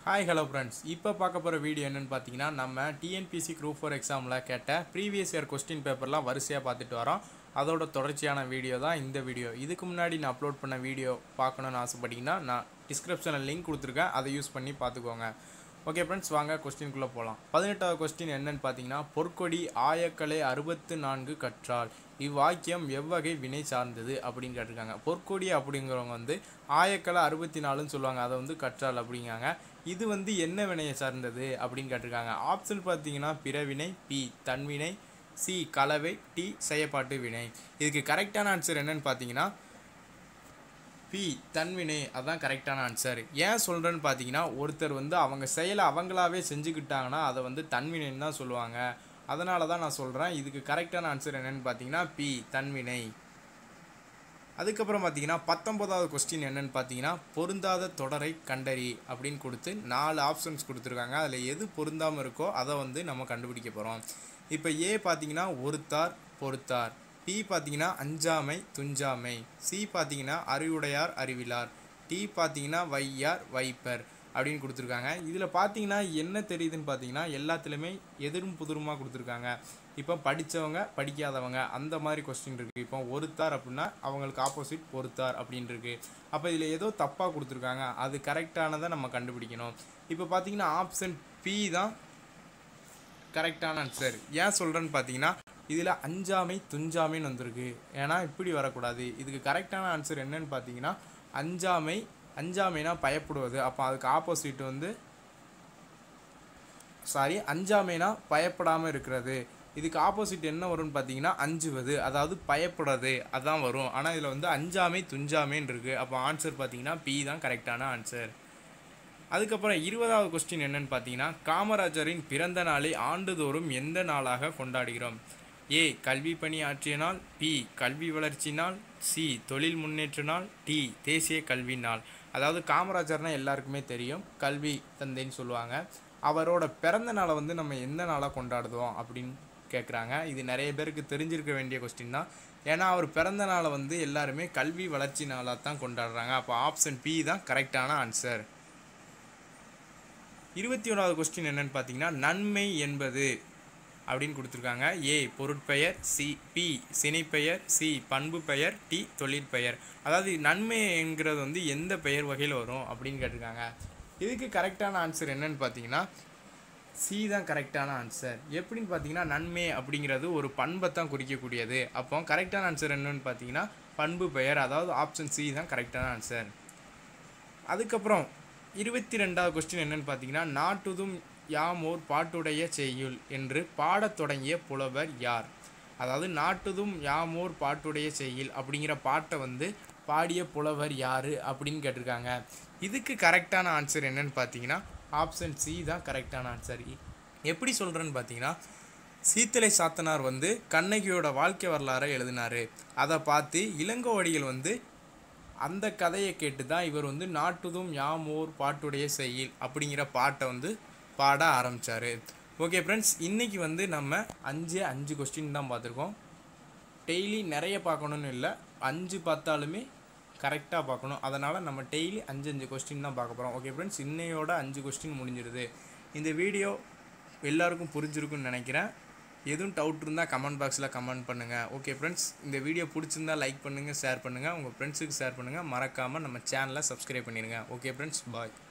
hi hello friends இப்போ பார்க்க போகிற வீடியோ என்னென்னு பார்த்தீங்கன்னா நம்ம டிஎன்பிசி குரூப் ஃபோர் எக்ஸாமில் கேட்ட ப்ரீவியஸ் இயர் கொஸ்டின் பேப்பர்லாம் வரிசையாக பார்த்துட்டு வரோம் அதோட தொடர்ச்சியான வீடியோ தான் இந்த வீடியோ இதுக்கு முன்னாடி நான் அப்லோட் பண்ண வீடியோ பார்க்கணுன்னு ஆசைப்பட்டீங்கன்னா நான் டிஸ்கிரிப்ஷனில் லிங்க் கொடுத்துருக்கேன் அதை யூஸ் பண்ணி பார்த்துக்கோங்க ஓகே ஃப்ரெண்ட்ஸ் வாங்க கொஸ்டின்குள்ளே போகலாம் பதினெட்டாவது கொஸ்டின் என்னன்னு பார்த்தீங்கன்னா பொற்கொடி ஆயக்கலை அறுபத்து நான்கு கற்றால் இவ்வாக்கியம் எவ்வகை வினை சார்ந்தது அப்படின்னு கேட்டிருக்காங்க பொற்கொடி அப்படிங்கிறவங்க வந்து ஆயக்கலை அறுபத்தி நாலுன்னு சொல்லுவாங்க அதை வந்து கற்றால் அப்படிங்காங்க இது வந்து என்ன வினையை சார்ந்தது அப்படின்னு கேட்டிருக்காங்க ஆப்ஷன் பார்த்தீங்கன்னா பிறவினை பி தன்வினை சி கலவை டி செயப்பாட்டு வினை இதுக்கு கரெக்டான ஆன்சர் என்னன்னு பார்த்தீங்கன்னா பி தன்வினை அதான் கரெக்டான ஆன்சர் ஏன் சொல்கிறேன்னு பார்த்தீங்கன்னா ஒருத்தர் வந்து அவங்க செயலை அவங்களாவே செஞ்சுக்கிட்டாங்கன்னா அதை வந்து தன்வினைன்னு தான் சொல்லுவாங்க அதனால தான் நான் சொல்கிறேன் இதுக்கு கரெக்டான ஆன்சர் என்னன்னு பார்த்தீங்கன்னா பி தன்வினை அதுக்கப்புறம் பார்த்தீங்கன்னா பத்தொன்பதாவது கொஸ்டின் என்னன்னு பார்த்தீங்கன்னா பொருந்தாத தொடரை கண்டறி அப்படின்னு கொடுத்து நாலு ஆப்ஷன்ஸ் கொடுத்துருக்காங்க அதில் எது பொருந்தாமல் இருக்கோ அதை வந்து நம்ம கண்டுபிடிக்க போகிறோம் இப்போ ஏ பார்த்தீங்கன்னா ஒருத்தார் பொறுத்தார் பி பார்த்தீங்கன்னா அஞ்சாமை துஞ்சாமை சி பார்த்தீங்கன்னா அறிவுடையார் அறிவிலார் டி பார்த்தீங்கன்னா வையார் வைப்பர் அப்படின்னு கொடுத்துருக்காங்க இதில் பார்த்தீங்கன்னா என்ன தெரியுதுன்னு பார்த்தீங்கன்னா எல்லாத்துலேயுமே எதிரும் புதிருமாக கொடுத்துருக்காங்க இப்போ படித்தவங்க படிக்காதவங்க அந்த மாதிரி கொஸ்டின் இருக்குது இப்போ ஒருத்தார் அப்படின்னா அவங்களுக்கு ஆப்போசிட் பொறுத்தார் அப்படின்னு இருக்கு அப்போ இதில் ஏதோ தப்பாக கொடுத்துருக்காங்க அது கரெக்டானதை நம்ம கண்டுபிடிக்கணும் இப்போ பார்த்தீங்கன்னா ஆப்ஷன் பி தான் கரெக்டான ஆன்சர் ஏன் சொல்கிறேன்னு பார்த்தீங்கன்னா இதில் அஞ்சாமை துஞ்சாமைன்னு வந்திருக்கு ஏன்னா இப்படி வரக்கூடாது இதுக்கு கரெக்டான ஆன்சர் என்னன்னு பார்த்தீங்கன்னா அஞ்சாமை அஞ்சாமைனா பயப்படுவது அப்போ அதுக்கு ஆப்போசிட் வந்து சாரி அஞ்சாமைனா பயப்படாமல் இருக்கிறது இதுக்கு ஆப்போசிட் என்ன வரும்னு பார்த்தீங்கன்னா அஞ்சுவது அதாவது பயப்படுறது அதான் வரும் ஆனால் இதில் வந்து அஞ்சாமை துஞ்சாமைன்னு இருக்குது அப்போ ஆன்சர் பார்த்தீங்கன்னா பி தான் கரெக்டான ஆன்சர் அதுக்கப்புறம் இருபதாவது கொஸ்டின் என்னன்னு பார்த்தீங்கன்னா காமராஜரின் பிறந்த நாளை ஆண்டுதோறும் எந்த நாளாக கொண்டாடுகிறோம் ஏ கல்வி பணி ஆற்றிய நாள் பி கல்வி வளர்ச்சி நாள் சி தொழில் முன்னேற்ற நாள் டி தேசிய கல்வி நாள் அதாவது காமராஜர்னா எல்லாருக்குமே தெரியும் கல்வி தந்தைன்னு சொல்லுவாங்க அவரோட பிறந்த நாளை வந்து நம்ம எந்த நாளாக கொண்டாடுதோம் அப்படின்னு கேட்குறாங்க இது நிறைய பேருக்கு தெரிஞ்சிருக்க வேண்டிய கொஸ்டின் தான் ஏன்னா அவர் பிறந்த நாளை வந்து எல்லாருமே கல்வி வளர்ச்சி நாளாக தான் கொண்டாடுறாங்க அப்போ ஆப்ஷன் பி தான் கரெக்டான ஆன்சர் இருபத்தி ஒன்றாவது கொஸ்டின் என்னன்னு பார்த்தீங்கன்னா நன்மை என்பது அப்படின்னு கொடுத்துருக்காங்க ஏ பொருட்பெயர் சி பி சினைப்பெயர் சி பண்பு பெயர் டி தொழிற்பெயர் அதாவது நன்மைங்கிறது வந்து எந்த பெயர் வகையில் வரும் அப்படின்னு கேட்டிருக்காங்க இதுக்கு கரெக்டான ஆன்சர் என்னன்னு பார்த்தீங்கன்னா சி தான் கரெக்டான ஆன்சர் எப்படின்னு பார்த்தீங்கன்னா நன்மை அப்படிங்கிறது ஒரு பண்பை தான் குறிக்கக்கூடியது அப்போ கரெக்டான ஆன்சர் என்னன்னு பார்த்தீங்கன்னா பண்பு பெயர் அதாவது ஆப்ஷன் சி தான் கரெக்டான ஆன்சர் அதுக்கப்புறம் இருபத்தி ரெண்டாவது கொஸ்டின் என்னன்னு பார்த்தீங்கன்னா நாட்டுதும் யாமோர் பாட்டுடைய செய்யுள் என்று பாடத் தொடங்கிய புலவர் யார் அதாவது நாட்டுதும் யாமோர் பாட்டுடைய செய்யுள் அப்படிங்கிற பாட்டை வந்து பாடிய புலவர் யார் அப்படின்னு கேட்டிருக்காங்க இதுக்கு கரெக்டான ஆன்சர் என்னன்னு பார்த்தீங்கன்னா ஆப்ஷன் சி தான் கரெக்டான ஆன்சர் எப்படி சொல்கிறேன்னு பார்த்தீங்கன்னா சீத்தலை சாத்தனார் வந்து கண்ணகியோட வாழ்க்கை வரலாறை எழுதினார் அதை பார்த்து இளங்கோவடிகள் வந்து அந்த கதையை கேட்டு தான் இவர் வந்து நாட்டுதும் யாமோர் பாட்டுடைய செய்யில் அப்படிங்கிற பாட்டை வந்து பாட ஆரம்பித்தார் ஓகே ஃப்ரெண்ட்ஸ் இன்றைக்கி வந்து நம்ம அஞ்சு அஞ்சு கொஸ்டின் தான் பார்த்துருக்கோம் டெய்லி நிறைய பார்க்கணுன்னு இல்லை அஞ்சு பார்த்தாலுமே கரெக்டாக பார்க்கணும் அதனால் நம்ம டெய்லி அஞ்சு அஞ்சு கொஸ்டின் தான் பார்க்க போகிறோம் ஓகே ஃப்ரெண்ட்ஸ் இன்னையோட அஞ்சு கொஸ்டின் முடிஞ்சிருது இந்த வீடியோ எல்லாருக்கும் புரிஞ்சிருக்குன்னு நினைக்கிறேன் எதுவும் டவுட் இருந்தால் கமெண்ட் பாக்ஸில் கமெண்ட் பண்ணுங்கள் ஓகே ஃப்ரெண்ட்ஸ் இந்த வீடியோ பிடிச்சிருந்தா லைக் பண்ணுங்கள் ஷேர் பண்ணுங்கள் உங்கள் ஃப்ரெண்ட்ஸுக்கு ஷேர் பண்ணுங்கள் மறக்காமல் நம்ம சேனலை சப்ஸ்கிரைப் பண்ணிடுங்க ஓகே ஃப்ரெண்ட்ஸ் பாய்